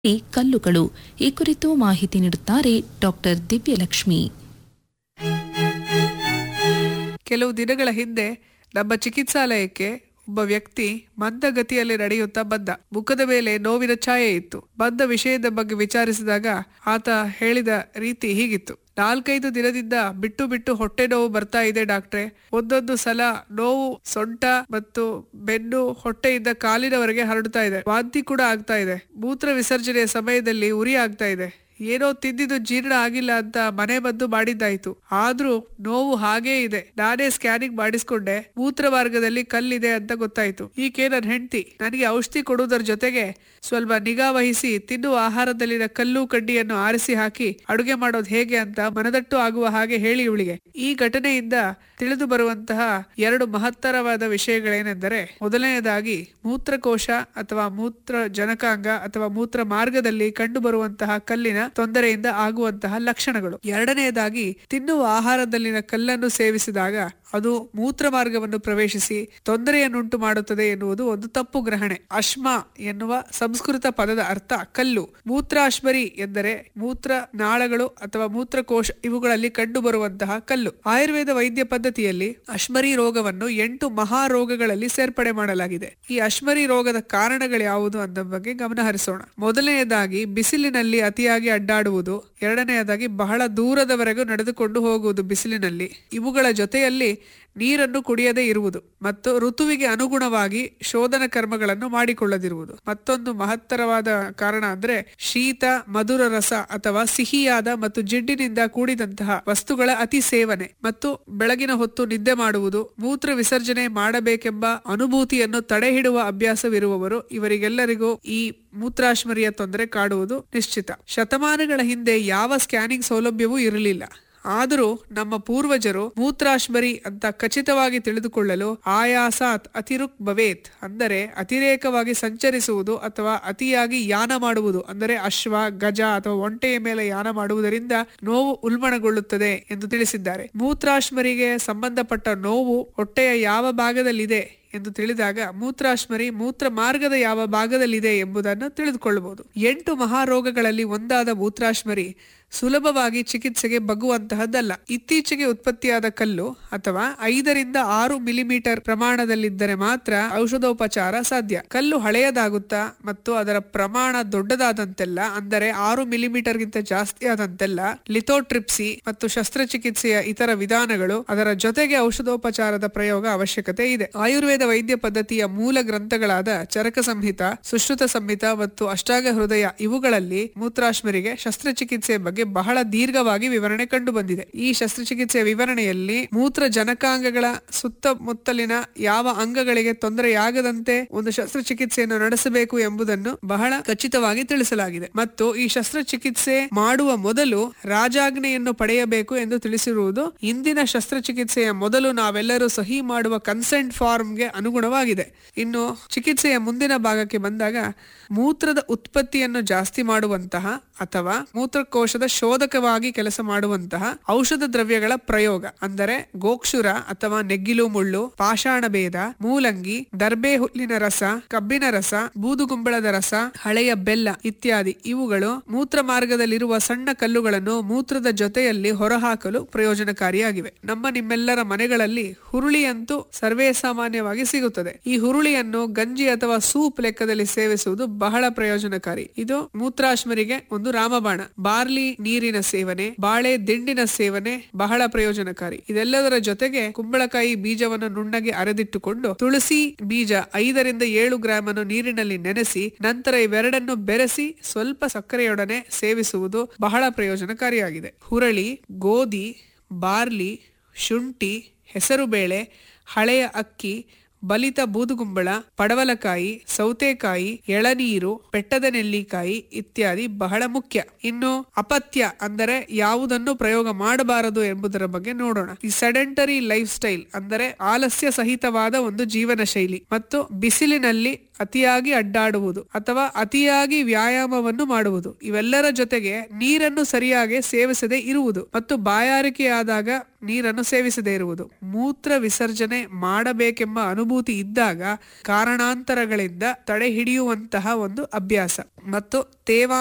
ಈ ಕಲ್ಲುಗಳು ಈ ಕುರಿತು ಮಾಹಿತಿ ನೀಡುತ್ತಾರೆ ಡಾಕ್ಟರ್ ದಿವ್ಯಲಕ್ಷ್ಮಿ ಕೆಲವು ದಿನಗಳ ಹಿಂದೆ ನಮ್ಮ ಚಿಕಿತ್ಸಾಲಯಕ್ಕೆ ಒಬ್ಬ ವ್ಯಕ್ತಿ ಮಂದಗತಿಯಲ್ಲಿ ನಡೆಯುತ್ತಾ ಬಂದ ಮುಖದ ಮೇಲೆ ನೋವಿನ ಛಾಯೆ ಇತ್ತು ಬಂದ ವಿಷಯದ ಬಗ್ಗೆ ವಿಚಾರಿಸಿದಾಗ ಆತ ಹೇಳಿದ ರೀತಿ ಹೀಗಿತ್ತು ನಾಲ್ಕೈದು ದಿನದಿಂದ ಬಿಟ್ಟು ಬಿಟ್ಟು ಹೊಟ್ಟೆ ನೋವು ಬರ್ತಾ ಇದೆ ಡಾಕ್ಟ್ರೆ ಒಂದೊಂದು ಸಲ ನೋವು ಸೊಂಟ ಮತ್ತು ಬೆನ್ನು ಹೊಟ್ಟೆಯಿಂದ ಕಾಲಿನವರೆಗೆ ಹರಡ್ತಾ ಇದೆ ವಾಂತಿ ಕೂಡ ಆಗ್ತಾ ಇದೆ ಮೂತ್ರ ವಿಸರ್ಜನೆಯ ಸಮಯದಲ್ಲಿ ಉರಿ ಆಗ್ತಾ ಇದೆ ಏನೋ ತಿಂದಿದ್ದು ಜೀರ್ಣ ಆಗಿಲ್ಲ ಅಂತ ಮನೆ ಮದ್ದು ಮಾಡಿದ್ದಾಯ್ತು ಆದ್ರೂ ನೋವು ಹಾಗೇ ಇದೆ ನಾನೇ ಸ್ಕ್ಯಾನಿಂಗ್ ಮಾಡಿಸ್ಕೊಂಡೆ ಮೂತ್ರ ಮಾರ್ಗದಲ್ಲಿ ಕಲ್ಲಿದೆ ಅಂತ ಗೊತ್ತಾಯ್ತು ಈಕೆ ನನ್ನ ಹೆಂಡತಿ ನನಗೆ ಔಷಧಿ ಕೊಡುವುದರ ಜೊತೆಗೆ ಸ್ವಲ್ಪ ನಿಗಾ ವಹಿಸಿ ತಿನ್ನುವ ಆಹಾರದಲ್ಲಿನ ಕಲ್ಲು ಕಡ್ಡಿಯನ್ನು ಆರಿಸಿ ಹಾಕಿ ಅಡುಗೆ ಮಾಡೋದು ಹೇಗೆ ಅಂತ ಮನದಟ್ಟು ಆಗುವ ಹಾಗೆ ಹೇಳಿ ಇವಳಿಗೆ ಈ ಘಟನೆಯಿಂದ ತಿಳಿದು ಬರುವಂತಹ ಎರಡು ಮಹತ್ತರವಾದ ವಿಷಯಗಳೇನೆಂದರೆ ಮೊದಲನೆಯದಾಗಿ ಮೂತ್ರಕೋಶ ಅಥವಾ ಮೂತ್ರ ಜನಕಾಂಗ ಅಥವಾ ಮೂತ್ರ ಮಾರ್ಗದಲ್ಲಿ ಕಂಡು ಬರುವಂತಹ ಕಲ್ಲಿನ ತೊಂದರೆಯಿಂದ ಆಗುವಂತಹ ಲಕ್ಷಣಗಳು ಎರಡನೆಯದಾಗಿ ತಿನ್ನುವ ಆಹಾರದಲ್ಲಿನ ಕಲ್ಲನ್ನು ಸೇವಿಸಿದಾಗ ಅದು ಮೂತ್ರ ಮಾರ್ಗವನ್ನು ಪ್ರವೇಶಿಸಿ ತೊಂದರೆಯನ್ನುಂಟು ಮಾಡುತ್ತದೆ ಎನ್ನುವುದು ಒಂದು ತಪ್ಪು ಗ್ರಹಣೆ ಅಶ್ಮ ಎನ್ನುವ ಸಂಸ್ಕೃತ ಪದದ ಅರ್ಥ ಕಲ್ಲು ಮೂತ್ರಾಶ್ಮರಿ ಎಂದರೆ ಮೂತ್ರ ನಾಳಗಳು ಅಥವಾ ಮೂತ್ರಕೋಶ ಇವುಗಳಲ್ಲಿ ಕಂಡು ಬರುವಂತಹ ಕಲ್ಲು ಆಯುರ್ವೇದ ವೈದ್ಯ ಪದ್ಧತಿಯಲ್ಲಿ ಅಶ್ಮರಿ ರೋಗವನ್ನು ಎಂಟು ಮಹಾರೋಗಗಳಲ್ಲಿ ಸೇರ್ಪಡೆ ಮಾಡಲಾಗಿದೆ ಈ ಅಶ್ಮರಿ ರೋಗದ ಕಾರಣಗಳು ಯಾವುದು ಅನ್ನೋ ಬಗ್ಗೆ ಗಮನ ಹರಿಸೋಣ ಮೊದಲನೆಯದಾಗಿ ಬಿಸಿಲಿನಲ್ಲಿ ಅತಿಯಾಗಿ ಅಡ್ಡಾಡುವುದು ಎರಡನೆಯದಾಗಿ ಬಹಳ ದೂರದವರೆಗೂ ನಡೆದುಕೊಂಡು ಹೋಗುವುದು ಬಿಸಿಲಿನಲ್ಲಿ ಇವುಗಳ ಜೊತೆಯಲ್ಲಿ ನೀರನ್ನು ಕುಡಿಯದೇ ಇರುವುದು ಮತ್ತು ಋತುವಿಗೆ ಅನುಗುಣವಾಗಿ ಶೋಧನ ಕರ್ಮಗಳನ್ನು ಮಾಡಿಕೊಳ್ಳದಿರುವುದು ಮತ್ತೊಂದು ಮಹತ್ತರವಾದ ಕಾರಣ ಅಂದ್ರೆ ಶೀತ ಮಧುರ ರಸ ಅಥವಾ ಸಿಹಿಯಾದ ಮತ್ತು ಜಿಡ್ಡಿನಿಂದ ಕೂಡಿದಂತಹ ವಸ್ತುಗಳ ಅತಿ ಸೇವನೆ ಮತ್ತು ಬೆಳಗಿನ ಹೊತ್ತು ನಿದ್ದೆ ಮಾಡುವುದು ಮೂತ್ರ ವಿಸರ್ಜನೆ ಮಾಡಬೇಕೆಂಬ ಅನುಭೂತಿಯನ್ನು ತಡೆಹಿಡುವ ಅಭ್ಯಾಸವಿರುವವರು ಇವರಿಗೆಲ್ಲರಿಗೂ ಈ ಮೂತ್ರಾಶ್ಮರಿಯ ತೊಂದರೆ ಕಾಡುವುದು ನಿಶ್ಚಿತ ಶತಮಾನಗಳ ಹಿಂದೆ ಯಾವ ಸ್ಕ್ಯಾನಿಂಗ್ ಸೌಲಭ್ಯವೂ ಇರಲಿಲ್ಲ ಆದರೂ ನಮ್ಮ ಪೂರ್ವಜರು ಮೂತ್ರಾಶ್ಮರಿ ಅಂತ ಖಚಿತವಾಗಿ ತಿಳಿದುಕೊಳ್ಳಲು ಆಯಾಸಾತ್ ಅತಿರುಕ್ ಭವೇತ್ ಅಂದರೆ ಅತಿರೇಕವಾಗಿ ಸಂಚರಿಸುವುದು ಅಥವಾ ಅತಿಯಾಗಿ ಯಾನ ಮಾಡುವುದು ಅಂದರೆ ಅಶ್ವ ಗಜ ಅಥವಾ ಒಂಟೆಯ ಮೇಲೆ ಯಾನ ಮಾಡುವುದರಿಂದ ನೋವು ಉಲ್ಬಣಗೊಳ್ಳುತ್ತದೆ ಎಂದು ತಿಳಿಸಿದ್ದಾರೆ ಮೂತ್ರಾಶ್ಮರಿಗೆ ಸಂಬಂಧಪಟ್ಟ ನೋವು ಹೊಟ್ಟೆಯ ಯಾವ ಭಾಗದಲ್ಲಿದೆ ಎಂದು ತಿಳಿದಾಗ ಮೂತ್ರಾಶ್ಮರಿ ಮೂತ್ರ ಮಾರ್ಗದ ಯಾವ ಭಾಗದಲ್ಲಿದೆ ಎಂಬುದನ್ನು ತಿಳಿದುಕೊಳ್ಳಬಹುದು ಎಂಟು ಮಹಾರೋಗಗಳಲ್ಲಿ ಒಂದಾದ ಮೂತ್ರಾಶ್ಮರಿ ಸುಲಭವಾಗಿ ಚಿಕಿತ್ಸೆಗೆ ಬಗ್ಗುವಂತಹದ್ದಲ್ಲ ಇತ್ತೀಚೆಗೆ ಉತ್ಪತ್ತಿಯಾದ ಕಲ್ಲು ಅಥವಾ ಐದರಿಂದ ಆರು ಮಿಲಿಮೀಟರ್ ಪ್ರಮಾಣದಲ್ಲಿದ್ದರೆ ಮಾತ್ರ ಔಷಧೋಪಚಾರ ಸಾಧ್ಯ ಕಲ್ಲು ಹಳೆಯದಾಗುತ್ತಾ ಮತ್ತು ಅದರ ಪ್ರಮಾಣ ದೊಡ್ಡದಾದಂತೆಲ್ಲ ಅಂದರೆ ಆರು ಮಿಲಿಮೀಟರ್ಗಿಂತ ಜಾಸ್ತಿ ಆದಂತೆಲ್ಲ ಲಿಥೋಟ್ರಿಪ್ಸಿ ಮತ್ತು ಶಸ್ತ್ರಚಿಕಿತ್ಸೆಯ ಇತರ ವಿಧಾನಗಳು ಅದರ ಜೊತೆಗೆ ಔಷಧೋಪಚಾರದ ಪ್ರಯೋಗ ಅವಶ್ಯಕತೆ ಇದೆ ಆಯುರ್ವೇದ ವೈದ್ಯ ಪದ್ಧತಿಯ ಮೂಲ ಗ್ರಂಥಗಳಾದ ಚರಕ ಸಂಹಿತ ಸುಶ್ರುತ ಸಂಹಿತ ಮತ್ತು ಅಷ್ಟಾಗ ಹೃದಯ ಇವುಗಳಲ್ಲಿ ಮೂತ್ರಾಶ್ಮರಿಗೆ ಶಸ್ತ್ರಚಿಕಿತ್ಸೆಯ ಬಗ್ಗೆ ಬಹಳ ದೀರ್ಘವಾಗಿ ವಿವರಣೆ ಕಂಡು ಬಂದಿದೆ ಈ ಶಸ್ತ್ರಚಿಕಿತ್ಸೆಯ ವಿವರಣೆಯಲ್ಲಿ ಮೂತ್ರ ಜನಕಾಂಗಗಳ ಸುತ್ತಮುತ್ತಲಿನ ಯಾವ ಅಂಗಗಳಿಗೆ ತೊಂದರೆಯಾಗದಂತೆ ಒಂದು ಶಸ್ತ್ರಚಿಕಿತ್ಸೆಯನ್ನು ನಡೆಸಬೇಕು ಎಂಬುದನ್ನು ಬಹಳ ಖಚಿತವಾಗಿ ತಿಳಿಸಲಾಗಿದೆ ಮತ್ತು ಈ ಶಸ್ತ್ರಚಿಕಿತ್ಸೆ ಮಾಡುವ ಮೊದಲು ರಾಜಾಜ್ಞೆಯನ್ನು ಪಡೆಯಬೇಕು ಎಂದು ತಿಳಿಸಿರುವುದು ಇಂದಿನ ಶಸ್ತ್ರಚಿಕಿತ್ಸೆಯ ಮೊದಲು ನಾವೆಲ್ಲರೂ ಸಹಿ ಮಾಡುವ ಕನ್ಸೆಂಟ್ ಫಾರ್ಮ್ಗೆ ಅನುಗುಣವಾಗಿದೆ ಇನ್ನು ಚಿಕಿತ್ಸೆಯ ಮುಂದಿನ ಭಾಗಕ್ಕೆ ಬಂದಾಗ ಮೂತ್ರದ ಉತ್ಪತ್ತಿಯನ್ನು ಜಾಸ್ತಿ ಮಾಡುವಂತಹ ಅಥವಾ ಮೂತ್ರಕೋಶದ ಶೋಧಕವಾಗಿ ಕೆಲಸ ಮಾಡುವಂತಹ ಔಷಧ ದ್ರವ್ಯಗಳ ಪ್ರಯೋಗ ಅಂದರೆ ಗೋಕ್ಷುರ ಅಥವಾ ನೆಗ್ಗಿಲು ಮುಳ್ಳು ಪಾಷಾಣ ಭೇದ ಮೂಲಂಗಿ ದರ್ಬೆ ಹುಲ್ಲಿನ ರಸ ಕಬ್ಬಿನ ರಸ ಬೂದುಗುಂಬಳದ ರಸ ಹಳೆಯ ಬೆಲ್ಲ ಇತ್ಯಾದಿ ಇವುಗಳು ಮೂತ್ರ ಮಾರ್ಗದಲ್ಲಿರುವ ಸಣ್ಣ ಕಲ್ಲುಗಳನ್ನು ಮೂತ್ರದ ಜೊತೆಯಲ್ಲಿ ಹೊರಹಾಕಲು ಪ್ರಯೋಜನಕಾರಿಯಾಗಿವೆ ನಮ್ಮ ನಿಮ್ಮೆಲ್ಲರ ಮನೆಗಳಲ್ಲಿ ಹುರುಳಿಯಂತೂ ಸರ್ವೇ ಸಾಮಾನ್ಯವಾಗಿ ಸಿಗುತ್ತದೆ ಈ ಹುರುಳಿಯನ್ನು ಗಂಜಿ ಅಥವಾ ಸೂಪ್ ಲೆಕ್ಕದಲ್ಲಿ ಸೇವಿಸುವುದು ಬಹಳ ಪ್ರಯೋಜನಕಾರಿ ಇದು ಮೂತ್ರಾಶ್ಮರಿಗೆ ಒಂದು ರಾಮಬಾಣ ಬಾರ್ಲಿ ನೀರಿನ ಸೇವನೆ ಬಾಳೆ ದಿಂಡಿನ ಸೇವನೆ ಬಹಳ ಪ್ರಯೋಜನಕಾರಿ ಇದೆಲ್ಲದರ ಜೊತೆಗೆ ಕುಂಬಳಕಾಯಿ ಬೀಜವನ್ನು ನುಣ್ಣಗೆ ಅರೆದಿಟ್ಟುಕೊಂಡು ತುಳಸಿ ಬೀಜ ಐದರಿಂದ ಏಳು ಗ್ರಾಮ್ ಅನ್ನು ನೀರಿನಲ್ಲಿ ನೆನೆಸಿ ನಂತರ ಇವೆರಡನ್ನು ಬೆರೆಸಿ ಸ್ವಲ್ಪ ಸಕ್ಕರೆಯೊಡನೆ ಸೇವಿಸುವುದು ಬಹಳ ಪ್ರಯೋಜನಕಾರಿಯಾಗಿದೆ ಹುರಳಿ ಗೋಧಿ ಬಾರ್ಲಿ ಶುಂಠಿ ಹೆಸರುಬೇಳೆ ಹಳೆಯ ಅಕ್ಕಿ ಬಲಿತ ಬೂದುಗುಂಬಳ ಪಡವಲಕಾಯಿ ಸೌತೆಕಾಯಿ ಎಳನೀರು ಬೆಟ್ಟದ ನೆಲ್ಲಿಕಾಯಿ ಇತ್ಯಾದಿ ಬಹಳ ಮುಖ್ಯ ಇನ್ನು ಅಪತ್ಯ ಅಂದರೆ ಯಾವುದನ್ನು ಪ್ರಯೋಗ ಮಾಡಬಾರದು ಎಂಬುದರ ಬಗ್ಗೆ ನೋಡೋಣ ಈ ಸೆಡೆಂಟರಿ ಲೈಫ್ ಸ್ಟೈಲ್ ಅಂದರೆ ಆಲಸ್ಯ ಸಹಿತವಾದ ಒಂದು ಜೀವನ ಶೈಲಿ ಮತ್ತು ಬಿಸಿಲಿನಲ್ಲಿ ಅತಿಯಾಗಿ ಅಡ್ಡಾಡುವುದು ಅಥವಾ ಅತಿಯಾಗಿ ವ್ಯಾಯಾಮವನ್ನು ಮಾಡುವುದು ಇವೆಲ್ಲರ ಜೊತೆಗೆ ನೀರನ್ನು ಸರಿಯಾಗಿ ಸೇವಿಸದೆ ಇರುವುದು ಮತ್ತು ಬಾಯಾರಿಕೆಯಾದಾಗ ನೀರನ್ನು ಸೇವಿಸದೇ ಇರುವುದು ಮೂತ್ರ ವಿಸರ್ಜನೆ ಮಾಡಬೇಕೆಂಬ ಅನುಭೂತಿ ಇದ್ದಾಗ ಕಾರಣಾಂತರಗಳಿಂದ ತಡೆ ಹಿಡಿಯುವಂತಹ ಒಂದು ಅಭ್ಯಾಸ ಮತ್ತು ತೇವಾಂಶ